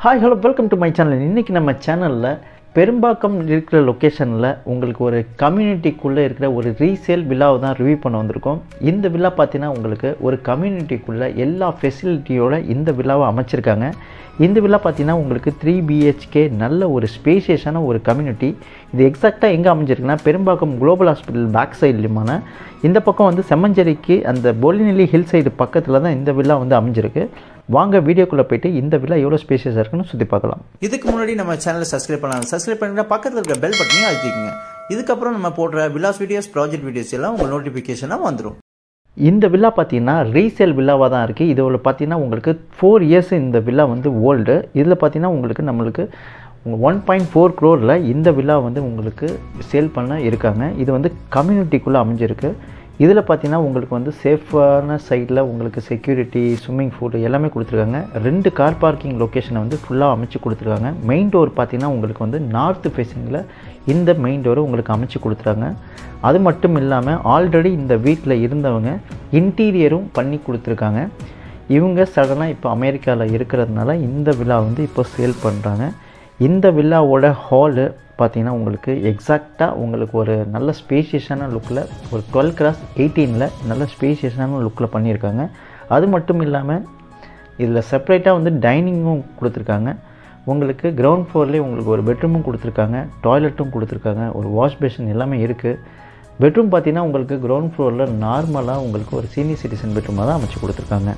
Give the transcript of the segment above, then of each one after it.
hi hello welcome to my channel இன்றைக்கி நம்ம சேனலில் பெரும்பாக்கம் இருக்கிற லொக்கேஷனில் உங்களுக்கு ஒரு கம்யூனிட்டிக்குள்ளே இருக்கிற ஒரு ரீசேல் வில்லாவை தான் ரிவ்யூ பண்ண வந்திருக்கோம் இந்த வில்லா பார்த்தீங்கன்னா உங்களுக்கு ஒரு கம்யூனிட்டிக்குள்ளே எல்லா ஃபெசிலிட்டியோட இந்த வில்லாவை அமைச்சிருக்காங்க இந்த வில்லா பார்த்தீங்கன்னா உங்களுக்கு த்ரீ பிஹெச்கே நல்ல ஒரு ஸ்பேஷியஸான ஒரு கம்யூனிட்டி இது எக்ஸாக்டாக எங்கே அமைஞ்சிருக்குன்னா பெரும்பாக்கம் குளோபல் ஹாஸ்பிட்டல் பேக் சைட்லையுமான இந்த பக்கம் வந்து செம்மஞ்சேரிக்கு அந்த போலினெல்லி ஹில் சைடு பக்கத்தில் தான் இந்த வில்லா வந்து அமைஞ்சிருக்கு வாங்க வீடியோக்குள்ளே போயிட்டு இந்த வில்லா எவ்வளோ ஸ்பேஷியஸாக இருக்குன்னு சுற்றி பார்க்கலாம் இதுக்கு முன்னாடி நம்ம சேனலை சப்ஸ்கிரைப் பண்ணலாம் சப்ஸ்கிரைப் பண்ணிட்டு பக்கத்தில் இருக்க பெல் பட்டனையும் அழுத்திக்கங்க இதுக்கப்புறம் நம்ம போடுற விலாஸ் வீடியோஸ் ப்ராஜெக்ட் வீடியோஸ் எல்லாம் உங்கள் நோட்டிஃபிகேஷனாக வந்துடும் இந்த வில்லா பார்த்தீங்கன்னா ரீசேல் வில்லாவாக தான் இருக்குது இதில் பார்த்தீங்கன்னா உங்களுக்கு ஃபோர் இயர்ஸ் இந்த வில்லா வந்து ஓல்டு இதில் பார்த்தீங்கன்னா உங்களுக்கு நம்மளுக்கு ஒன் பாயிண்ட் ஃபோர் க்ரோரில் இந்த வில்லா வந்து உங்களுக்கு சேல் பண்ண இருக்காங்க இது வந்து கம்யூனிட்டிக்குள்ளே அமைஞ்சிருக்கு இதில் பார்த்தீங்கன்னா உங்களுக்கு வந்து சேஃபான சைடில் உங்களுக்கு செக்யூரிட்டி ஸ்விம்மிங் பூல் எல்லாமே கொடுத்துருக்காங்க ரெண்டு கார் பார்க்கிங் லொக்கேஷனை வந்து ஃபுல்லாக அமைச்சு கொடுத்துருக்காங்க மெயின் டோர் பார்த்தீங்கன்னா உங்களுக்கு வந்து நார்த் ஃபேஸிங்கில் இந்த மெயின் டோரை உங்களுக்கு அமைச்சு கொடுத்துருக்காங்க அது மட்டும் இல்லாமல் ஆல்ரெடி இந்த வீட்டில் இருந்தவங்க இன்டீரியரும் பண்ணி கொடுத்துருக்காங்க இவங்க சடனாக இப்போ அமெரிக்காவில் இருக்கிறதுனால இந்த விழா வந்து இப்போ சேல் பண்ணுறாங்க இந்த வில்லாவோட ஹாலு பார்த்தீங்கன்னா உங்களுக்கு எக்ஸாக்டாக உங்களுக்கு ஒரு நல்ல ஸ்பேஷியஸான லுக்கில் ஒரு டுவெல் கிராஸ் எயிட்டீனில் நல்ல ஸ்பேஷியஸான லுக்கில் பண்ணியிருக்காங்க அது மட்டும் இல்லாமல் இதில் செப்பரேட்டாக வந்து டைனிங்கும் கொடுத்துருக்காங்க உங்களுக்கு கிரவுண்ட் ஃப்ளோர்லேயே உங்களுக்கு ஒரு பெட்ரூமும் கொடுத்துருக்காங்க டாய்லெட்டும் கொடுத்துருக்காங்க ஒரு வாஷ் பேஷன் எல்லாமே இருக்குது பெட்ரூம் பார்த்தீங்கன்னா உங்களுக்கு கிரவுண்ட் ஃப்ளோரில் நார்மலாக உங்களுக்கு ஒரு சீனியர் சிட்டிசன் பெட்ரூமாக தான் அமைச்சு கொடுத்துருக்காங்க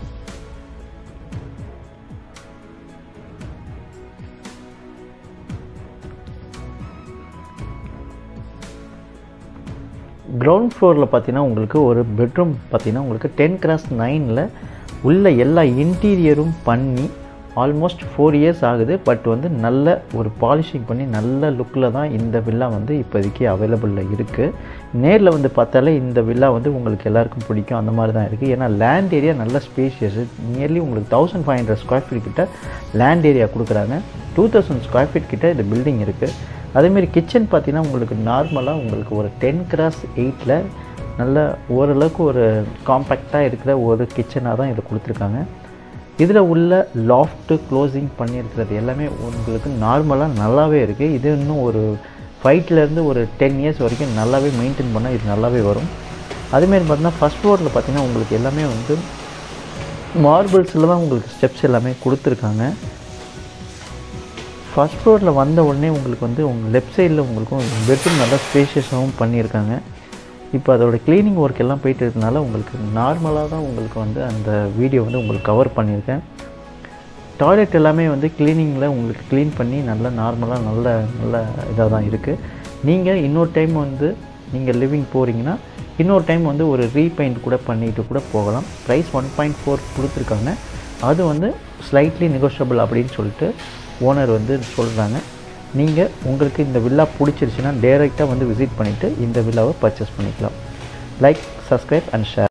கிரவுண்ட் ஃப்ளோரில் பார்த்தீங்கன்னா உங்களுக்கு ஒரு பெட்ரூம் பார்த்தீங்கன்னா உங்களுக்கு டென் கிராஸ் நைனில் உள்ள எல்லா இன்டீரியரும் பண்ணி ஆல்மோஸ்ட் ஃபோர் இயர்ஸ் ஆகுது பட் வந்து நல்ல ஒரு பாலிஷிங் பண்ணி நல்ல லுக்கில் தான் இந்த வில்லா வந்து இப்போதைக்கு அவைலபிளில் இருக்குது நேரில் வந்து பார்த்தாலே இந்த வில்லா வந்து உங்களுக்கு எல்லாருக்கும் பிடிக்கும் அந்த மாதிரி தான் இருக்குது ஏன்னா லேண்ட் ஏரியா நல்ல ஸ்பேஷியஸ் நியர்லி உங்களுக்கு thousand five hundred square feet கிட்ட லேண்ட் ஏரியா கொடுக்குறாங்க டூ தௌசண்ட் ஸ்கொயர் ஃபீட் கிட்ட இந்த பில்டிங் இருக்குது அதேமாரி கிச்சன் பார்த்தீங்கன்னா உங்களுக்கு நார்மலாக உங்களுக்கு ஒரு டென் கிராஸ் எயிட்டில் நல்ல ஓரளவுக்கு ஒரு காம்பேக்டாக இருக்கிற ஒரு கிச்சனாக தான் இதை கொடுத்துருக்காங்க இதில் உள்ள லாஃப்ட்டு க்ளோசிங் பண்ணியிருக்கிறது எல்லாமே உங்களுக்கு நார்மலாக நல்லாவே இருக்குது இது இன்னும் ஒரு ஃபைவ்லேருந்து ஒரு டென் இயர்ஸ் வரைக்கும் நல்லாவே மெயின்டைன் பண்ணால் இது நல்லாவே வரும் அதேமாரி பார்த்தீங்கன்னா ஃபஸ்ட் ஃப்ளோரில் பார்த்தீங்கன்னா உங்களுக்கு எல்லாமே வந்து மார்பிள்ஸில் தான் உங்களுக்கு ஸ்டெப்ஸ் எல்லாமே கொடுத்துருக்காங்க ஃபஸ்ட் ஃப்ளோரில் வந்த உடனே உங்களுக்கு வந்து உங்கள் லெஃப்ட் சைடில் உங்களுக்கும் பெட்ரூம் நல்லா ஸ்பேஷியஸாகவும் பண்ணியிருக்காங்க இப்போ அதோட க்ளீனிங் ஒர்க் எல்லாம் போயிட்டு இருக்கனால உங்களுக்கு நார்மலாக தான் உங்களுக்கு வந்து அந்த வீடியோ வந்து உங்களுக்கு கவர் பண்ணியிருக்கேன் டாய்லெட் எல்லாமே வந்து க்ளீனிங்கில் உங்களுக்கு க்ளீன் பண்ணி நல்லா நார்மலாக நல்ல நல்ல இதாக தான் இருக்குது நீங்கள் இன்னொரு டைம் வந்து நீங்கள் லிவிங் போகிறீங்கன்னா இன்னொரு டைம் வந்து ஒரு ரீபெயிண்ட் கூட பண்ணிட்டு கூட போகலாம் ப்ரைஸ் ஒன் பாயிண்ட் ஃபோர் கொடுத்துருக்காங்க அது வந்து ஸ்லைட்லி நெகோஷியபிள் அப்படின்னு சொல்லிட்டு ஓனர் வந்து சொல்கிறாங்க நீங்கள் உங்களுக்கு இந்த வில்லா பிடிச்சிருச்சுன்னா டேரெக்டாக வந்து விசிட் பண்ணிவிட்டு இந்த வில்லாவை பர்ச்சேஸ் பண்ணிக்கலாம் லைக் சப்ஸ்கிரைப் அண்ட் ஷேர்